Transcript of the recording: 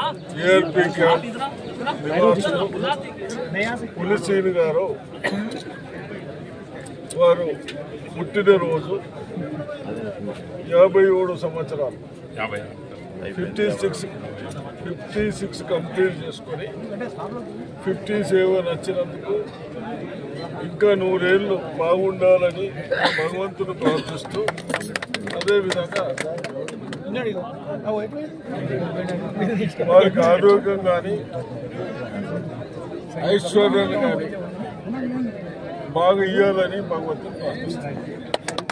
ARP camp నివాసులు పులిసీని గారు వారు పుట్టినరోజు యాభై ఏడు సంవత్సరాలు fifty six fifty six complete చేసుకొని ఫిఫ్టీ సెవెన్ వచ్చినందుకు ఇంకా నూరేళ్ళు బాగుండాలని భగవంతుని ప్రార్థిస్తూ అదేవిధంగా వారికి ఆరోగ్యం కానీ ఐశ్వర్యాన్ని కానీ బాగా ఇవ్వాలని భగవంతుని ప్రార్థిస్తాను